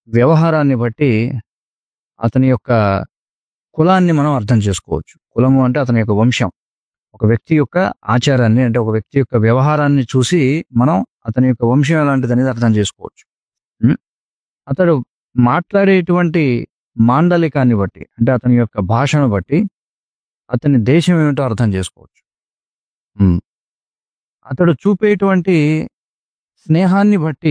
వ్యవహారాన్ని బట్టి అతని యొక్క కులాన్ని మనం అర్థం చేసుకోవచ్చు కులము అంటే అతని యొక్క వంశం ఒక వ్యక్తి యొక్క ఆచారాన్ని అంటే ఒక వ్యక్తి యొక్క వ్యవహారాన్ని చూసి మనం అతని యొక్క వంశం ఎలాంటిది అనేది అర్థం చేసుకోవచ్చు ఉం? అతడు మాట్లాడేటువంటి మాండలికాన్ని బట్టి అంటే అతని యొక్క భాషను బట్టి అతని దేశం ఏమిటో అర్థం చేసుకోవచ్చు ఉం. అతడు చూపేటువంటి స్నేహాన్ని బట్టి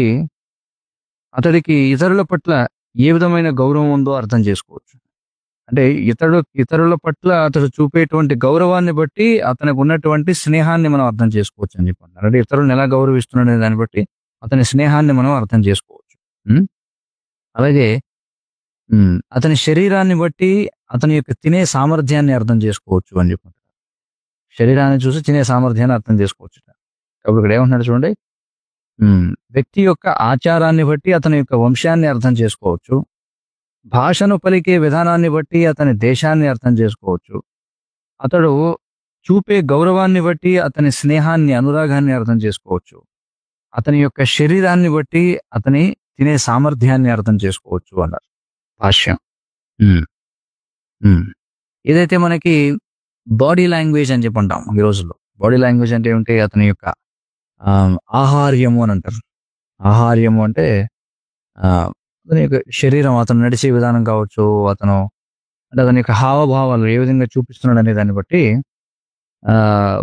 అతడికి ఇతరుల పట్ల ఏ విధమైన గౌరవం ఉందో అర్థం చేసుకోవచ్చు అంటే ఇతడు ఇతరుల పట్ల అతడు చూపేటువంటి గౌరవాన్ని బట్టి అతనికి ఉన్నటువంటి స్నేహాన్ని మనం అర్థం చేసుకోవచ్చు అని చెప్పన్నారు అంటే ఇతరులను ఎలా గౌరవిస్తున్నాడు అనే దాన్ని బట్టి అతని స్నేహాన్ని మనం అర్థం చేసుకోవచ్చు ఉం? అలాగే ఉం, అతని శరీరాన్ని బట్టి అతని యొక్క తినే సామర్థ్యాన్ని అర్థం చేసుకోవచ్చు అని చెప్పుకుంటారు శరీరాన్ని చూసి తినే సామర్థ్యాన్ని అర్థం చేసుకోవచ్చు కాబట్టి ఇక్కడ ఏమంటున్నాడు చూడండి ఉం, వ్యక్తి యొక్క ఆచారాన్ని బట్టి అతని యొక్క వంశాన్ని అర్థం చేసుకోవచ్చు భాషను పలికే విధానాన్ని బట్టి అతని దేశాన్ని అర్థం చేసుకోవచ్చు అతడు చూపే గౌరవాన్ని బట్టి అతని స్నేహాన్ని అనురాగాన్ని అర్థం చేసుకోవచ్చు అతని యొక్క శరీరాన్ని బట్టి అతని తినే సామర్థ్యాన్ని అర్థం చేసుకోవచ్చు అన్నారు భాష్యం ఉమ్. ఉమ్. ఏదైతే మనకి బాడీ లాంగ్వేజ్ అని చెప్పి అంటాం ఈ రోజుల్లో బాడీ లాంగ్వేజ్ అంటే ఏమిటి అతని యొక్క ఆ, ఆహార్యము అని అంటారు ఆహార్యము అంటే ఆ, అతని యొక్క శరీరం అతను నడిచే విధానం కావచ్చు అతను అంటే అతని యొక్క హావభావాలు ఏ విధంగా చూపిస్తున్నాడు అనే దాన్ని బట్టి ఆ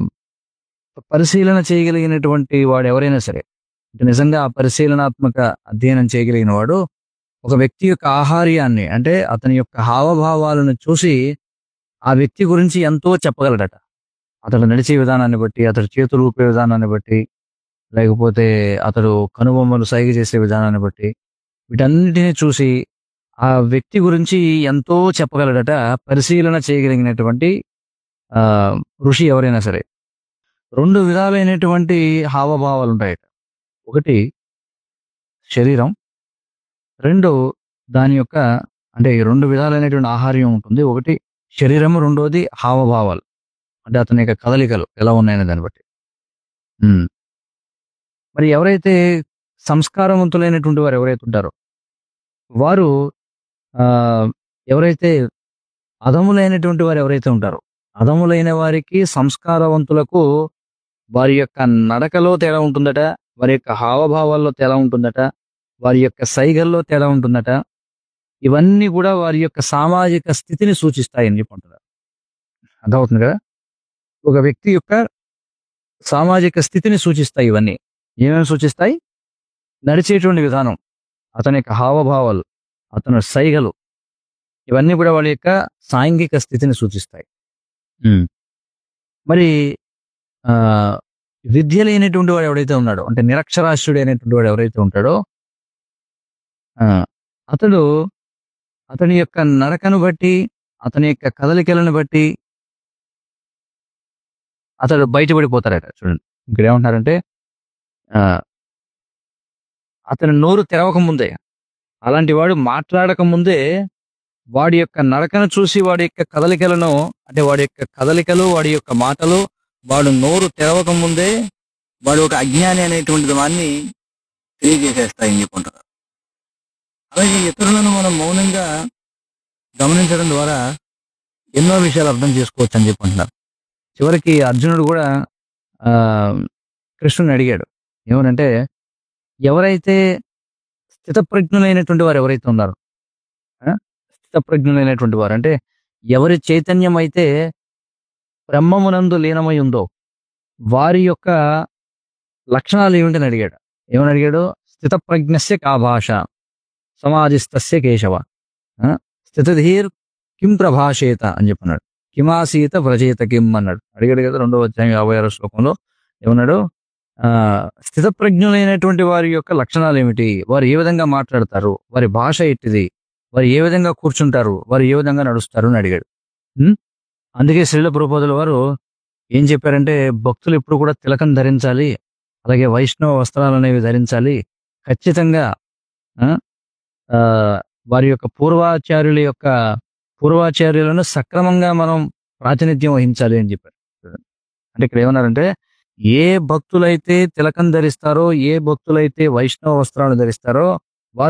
పరిశీలన చేయగలిగినటువంటి వాడు ఎవరైనా సరే అంటే నిజంగా ఆ పరిశీలనాత్మక అధ్యయనం చేయగలిగిన వాడు ఒక వ్యక్తి యొక్క ఆహార్యాన్ని అంటే అతని యొక్క హావభావాలను చూసి ఆ వ్యక్తి గురించి ఎంతో చెప్పగలడట అతడు నడిచే విధానాన్ని బట్టి అతడు చేతులు ఊపే విధానాన్ని బట్టి లేకపోతే అతడు కనుబొమ్మలు సైగ చేసే విధానాన్ని బట్టి వీటన్నిటిని చూసి ఆ వ్యక్తి గురించి ఎంతో చెప్పగలడట పరిశీలన చేయగలిగినటువంటి ఆ ఋషి ఎవరైనా సరే రెండు విధాలైనటువంటి హావభావాలు ఉంటాయి ఒకటి శరీరం రెండు దాని యొక్క అంటే ఈ రెండు విధాలైనటువంటి ఆహార్యం ఉంటుంది ఒకటి శరీరం రెండోది హావభావాలు అంటే అతని యొక్క కదలికలు ఎలా ఉన్నాయనే దాన్ని బట్టి ఉమ్. మరి ఎవరైతే సంస్కారవంతులైనటువంటి వారు ఎవరైతే ఉంటారో వారు ఆ ఎవరైతే అధములైనటువంటి వారు ఎవరైతే ఉంటారో అధములైన వారికి సంస్కారవంతులకు వారి యొక్క నడకలో తేడా ఉంటుందట వారి యొక్క హావభావాల్లో తేడా ఉంటుందట వారి యొక్క సైగల్లో తేడా ఉంటుందట ఇవన్నీ కూడా వారి యొక్క సామాజిక స్థితిని సూచిస్తాయని చెప్పి అంటున్నారు అర్థమవుతుంది కదా ఒక వ్యక్తి యొక్క సామాజిక స్థితిని సూచిస్తాయి ఇవన్నీ ఏమేమి సూచిస్తాయి నడిచేటువంటి విధానం అతని యొక్క హావభావాలు అతని సైగలు ఇవన్నీ కూడా వాళ్ళ యొక్క సాంఘిక స్థితిని సూచిస్తాయి మరి ఆ విద్య లేనటువంటి వాడు ఎవడైతే ఉన్నాడో అంటే నిరక్షరాస్యుడు అయినటువంటి వాడు ఎవరైతే ఉంటాడో ఆ, అతడు అతని యొక్క నడకను బట్టి అతని యొక్క కదలికలను బట్టి అతడు బయటపడిపోతాడట చూడండి ఇక్కడ ఏమంటున్నారంటే ఆ, అతని నోరు తెరవక ముందే అలాంటి వాడు మాట్లాడక ముందే వాడి యొక్క నడకను చూసి వాడి యొక్క కదలికలను అంటే వాడి యొక్క కదలికలు వాడి యొక్క మాటలు వాడు నోరు తెరవక ముందే వాడు ఒక అజ్ఞాని అనేటువంటి దాన్ని తెలియజేసేస్తాయని చెప్పుకుంటారు అలాగే ఇతరులను మనం మౌనంగా గమనించడం ద్వారా ఎన్నో విషయాలు అర్థం చేసుకోవచ్చు అని చెప్పుకుంటున్నారు చివరికి అర్జునుడు కూడా ఆ కృష్ణుని అడిగాడు ఏమనంటే ఎవరైతే స్థితప్రజ్ఞులైనటువంటి వారు ఎవరైతే ఉన్నారో ఆ? స్థితప్రజ్ఞులైనటువంటి వారు అంటే ఎవరి చైతన్యం అయితే బ్రహ్మమునందు లీనమై ఉందో వారి యొక్క లక్షణాలు ఏమిటని అడిగాడు ఏమని అడిగాడు స్థితప్రజ్ఞస్య కా భాష సమాధిస్తస్య కేశవ ఆ? స్థితధీర్ కిం ప్రభాషేత అని చెప్పన్నాడు కిమాసీత వ్రజేత కిం అన్నాడు అడిగాడు కదా రెండో అధ్యాయం యాభై ఆరో శ్లోకంలో ఏమన్నాడు ఆ స్థితప్రజ్ఞులైనటువంటి వారి యొక్క లక్షణాలు ఏమిటి వారు ఏ విధంగా మాట్లాడతారు వారి భాష ఎట్టిది వారు ఏ విధంగా కూర్చుంటారు వారు ఏ విధంగా నడుస్తారు అని అడిగాడు ఉం? అందుకే శ్రీల ప్రపోజల వారు ఏం చెప్పారంటే భక్తులు ఎప్పుడు కూడా తిలకం ధరించాలి అలాగే వైష్ణవ వస్త్రాలు అనేవి ధరించాలి ఖచ్చితంగా ఆ, ఆ, వారి యొక్క పూర్వాచార్యుల యొక్క పూర్వాచార్యులను సక్రమంగా మనం ప్రాతినిధ్యం వహించాలి అని చెప్పారు అంటే ఇక్కడ ఏమన్నారంటే ఏ భక్తులైతే తిలకం ధరిస్తారో ఏ భక్తులైతే వైష్ణవ వస్త్రాలు ధరిస్తారో